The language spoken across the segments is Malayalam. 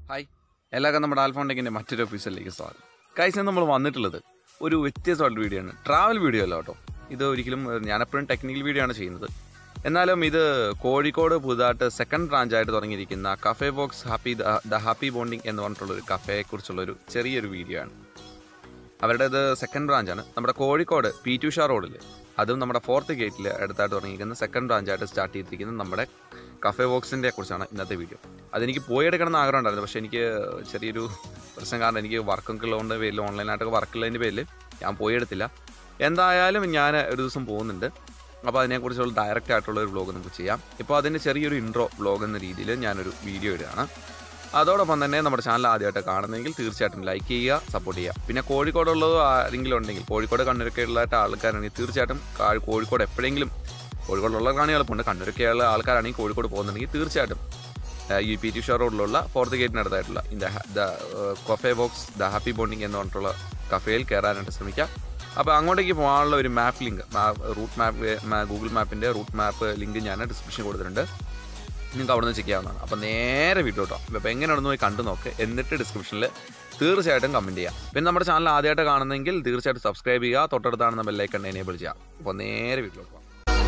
ഹായ് എല്ലാവർക്കും നമ്മുടെ ആൽഫോണ്ടെക്കിൻ്റെ മറ്റൊരു എപ്പിസോഡിലേക്ക് സ്വാഗതം കൈസ് നമ്മൾ വന്നിട്ടുള്ളത് ഒരു വ്യത്യസ്തമായിട്ടുള്ള വീഡിയോ ആണ് ട്രാവൽ വീഡിയോ അല്ല കേട്ടോ ഇത് ഒരിക്കലും ഏഹ്, ഞാനെപ്പോഴും ടെക്നിക്കൽ വീഡിയോ ആണ് ചെയ്യുന്നത് എന്നാലും ഇത് കോഴിക്കോട് പുതുതായിട്ട് സെക്കൻഡ് ബ്രാഞ്ചായിട്ട് തുടങ്ങിയിരിക്കുന്ന cafe box happy the happy bonding എന്ന് പറഞ്ഞിട്ടുള്ള ഒരു കഫേയെക്കുറിച്ചുള്ളൊരു ചെറിയൊരു വീഡിയോ ആണ് അവരുടേത് സെക്കൻഡ് ബ്രാഞ്ചാണ് നമ്മുടെ കോഴിക്കോട് പി ടു ഷാ റോഡിൽ അതും നമ്മുടെ ഫോർത്ത് ഗേറ്റിൽ അടുത്തായിട്ട് തുടങ്ങിയിരിക്കുന്ന സെക്കൻഡ് ബ്രാഞ്ചായിട്ട് സ്റ്റാർട്ട് ചെയ്തിരിക്കുന്നത് നമ്മുടെ കഫേ ബോക്സിൻ്റെ കുറിച്ചാണ് ഇന്നത്തെ വീഡിയോ അതെനിക്ക് പോയി എടുക്കണം എന്ന് ആഗ്രഹം ഉണ്ടായിരുന്നു പക്ഷേ എനിക്ക് ചെറിയൊരു പ്രശ്നം കാരണം എനിക്ക് വർക്കൊക്കെ ഉള്ളതുകൊണ്ട് പേരിൽ ഓൺലൈനായിട്ടൊക്കെ വർക്കുള്ളതിൻ്റെ പേരിൽ ഞാൻ പോയി എടുത്തില്ല എന്തായാലും ഞാൻ ഒരു ദിവസം പോകുന്നുണ്ട് അപ്പോൾ അതിനെക്കുറിച്ചുള്ള ഡയറക്റ്റ് ആയിട്ടുള്ള ഒരു വ്ലോഗ് നമുക്ക് ചെയ്യാം ഇപ്പോൾ അതിൻ്റെ ചെറിയൊരു ഇൻട്രോ വ്ലോഗ് എന്ന രീതിയിൽ ഞാനൊരു വീഡിയോ ഇടുകയാണ് അതോടൊപ്പം തന്നെ നമ്മുടെ ചാനൽ ആദ്യമായിട്ട് കാണുന്നെങ്കിൽ തീർച്ചയായിട്ടും ലൈക്ക് ചെയ്യുക സപ്പോർട്ട് ചെയ്യുക പിന്നെ കോഴിക്കോടുള്ളത് ആരെങ്കിലും ഉണ്ടെങ്കിൽ കോഴിക്കോട് കണ്ണൂരൊക്കെ ഉള്ളതായിട്ട് ആൾക്കാരാണെങ്കിൽ തീർച്ചയായിട്ടും കാ- കോഴിക്കോട് എപ്പോഴെങ്കിലും കോഴിക്കോടുള്ള കാണി എളുപ്പമുണ്ട് കണ്ണൂരൊക്കെയുള്ള ആൾക്കാരാണെങ്കിൽ കോഴിക്കോട് പോകുന്നുണ്ടെങ്കിൽ തീർച്ചയായിട്ടും ഈ പി ടി ഷോ റോഡിലുള്ള ഫോർത്ത് ഗേറ്റിനടുത്തായിട്ടുള്ള in the cafe box the happy bonding എന്ന് പറഞ്ഞിട്ടുള്ള കഫേയിൽ കയറാനായിട്ട് ശ്രമിക്കാം അപ്പോൾ അങ്ങോട്ടേക്ക് പോകാനുള്ള ഒരു map link route map Google മാപ്പിൻ്റെ റൂട്ട് മാപ്പ് ലിങ്ക് ഞാൻ ഡിസ്ക്രിപ്ഷൻ കൊടുത്തിട്ടുണ്ട് നിങ്ങൾക്ക് അവിടെ നിന്ന് ചെക്ക് ചെയ്യാവുന്നതാണ് അപ്പോൾ നേരെ വീഡിയോ കേട്ടോ അപ്പോൾ എങ്ങനെയാണെന്ന് പോയി കണ്ടു നോക്ക് എന്നിട്ട് ഡിസ്ക്രിപ്ഷനിൽ തീർച്ചയായിട്ടും കമൻറ്റ് ചെയ്യാം പിന്നെ നമ്മുടെ ചാനൽ ആദ്യമായിട്ട് കാണുന്നെങ്കിൽ തീർച്ചയായിട്ടും സബ്സ്ക്രൈബ് ചെയ്യുക തൊട്ടടുത്താണ് ബെല്ലൈക്കൺ എനേബിൾ ചെയ്യാം അപ്പോൾ നേരെ വീഡിയോ പോകാം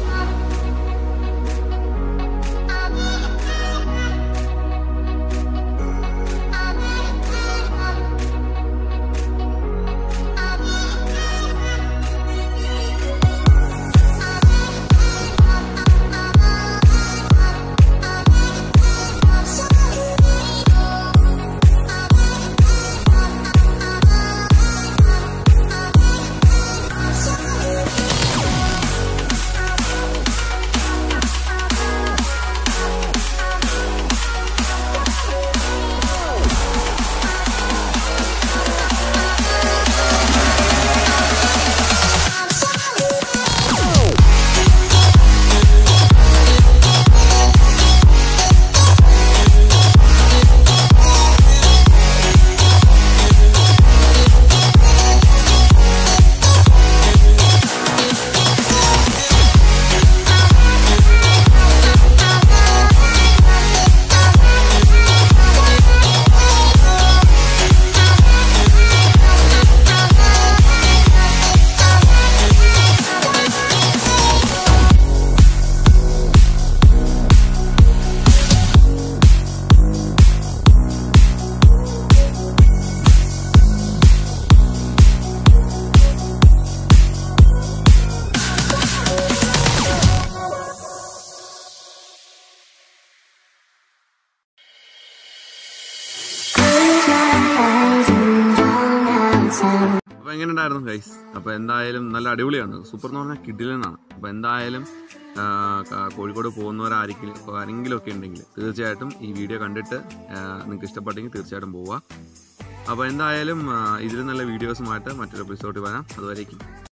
അപ്പോൾ എങ്ങനെ ഉണ്ടായിരുന്നു ഗൈസ് അപ്പോൾ എന്തായാലും നല്ല അടിപൊളിയാണ് സൂപ്പർ എന്ന് പറഞ്ഞാൽ കിഡിലനാണ് അപ്പോൾ എന്തായാലും ആ, ക- കോഴിക്കോട് പോകുന്നവരാരെങ്കിലും ആരെങ്കിലും ഒക്കെ ഉണ്ടെങ്കിൽ തീർച്ചയായിട്ടും ഈ വീഡിയോ കണ്ടിട്ട് നിങ്ങൾക്ക് ഇഷ്ടപ്പെട്ടെങ്കിൽ തീർച്ചയായിട്ടും പോവുക അപ്പോൾ എന്തായാലും ഇതിൽ നല്ല വീഡിയോസുമായിട്ട് മറ്റൊരു എപ്പിസോഡിൽ വരാം അതുവരേക്കും